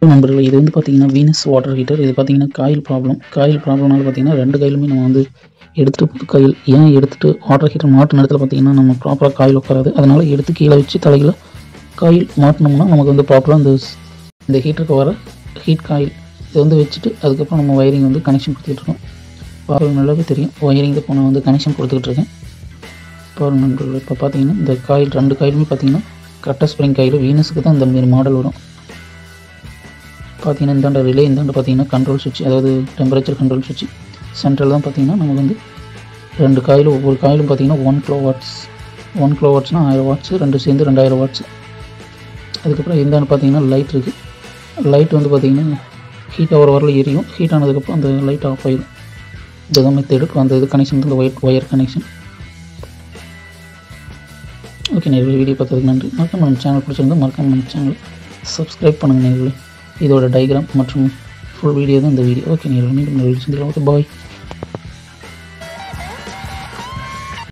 நண்பர்களே இது வந்து பார்த்தீங்கன்னா வீனஸ் வாட்டர் ஹீட்டர் இது பார்த்தீங்கன்னா காயில் ப்ராப்ளம் காயில் ப்ராப்ளம்னால பார்த்தீங்கன்னா ரெண்டு காயிலுமே நம்ம வந்து எடுத்துட்டு புது காயில் ஏன் எடுத்துட்டு வாட்டர் ஹீட்டர் மாட்டின இடத்துல பார்த்தீங்கன்னா நம்ம ப்ராப்பராக காயில் உட்காராது அதனால் எடுத்து கீழே வச்சு தலையில் காயில் மாட்டினோம்னா நமக்கு வந்து ப்ராப்பராக இந்த ஸ்- இந்த ஹீட்டருக்கு வர ஹீட் காயில் இதை வந்து வச்சுட்டு அதுக்கப்புறம் நம்ம ஒயரிங் வந்து கனெக்ஷன் கொடுத்துட்டு இருக்கோம் பாருங்க நல்லாவே தெரியும் ஒயரிங் இப்போ நான் வந்து கனெக்ஷன் கொடுத்துக்கிட்டு இருக்கேன் பாருங்க நண்பர்களே இப்போ பார்த்தீங்கன்னா இந்த காயில் ரெண்டு காயிலுமே பார்த்தீங்கன்னா கரெக்டாக ஸ்ப்ரிங் காயில் வீனஸுக்கு தான் இந்த மாதிரி மாடல் வரும் பார்த்தீங்கன்னா இந்தாண்ட ரிலே இந்தாண்ட பார்த்தீங்கன்னா கண்ட்ரோல் சுவிட்ச் அதாவது டெம்பரேச்சர் கண்ட்ரோல் சுவிட்ச் சென்ட்ரல் தான் பார்த்தீங்கன்னா நமக்கு வந்து ரெண்டு காயிலும் ஒவ்வொரு காயிலும் பார்த்தீங்கன்னா one kilo watts one kilo வாட்ஸ்னால் ஆயிரம் வாட்ஸ் ரெண்டு சேர்ந்து ரெண்டாயிரம் வாட்ஸ் அதுக்கப்புறம் இந்தாண்ட பார்த்தீங்கன்னா லைட் இருக்குது லைட் வந்து பார்த்தீங்கன்னா ஹீட் ஆகிற வரல எரியும் ஹீட் ஆனதுக்கப்புறம் அந்த லைட் ஆஃப் ஆயிடும் இதுதான் மெத்தேடு அந்த இது கனெக்ஷன் வந்து ஒயர் ஒயர் கனெக்ஷன் ஓகே நேர்களே வீடியோ பார்த்ததுக்கு நன்றி மறக்காம நம்ம சேனல் பிடிச்சிருந்தா மறக்காம நம்ம சேனல் சப்ஸ்கிரைப் பண்ணுங்கள் நேர்களே இதோட டயக்ராம் மற்றும் ஃபுல் வீடியோ தான் இந்த வீடியோ ஓகே நேர்களே மீண்டும் வீடியோ சந்திக்கலாம் ஓகே பாய்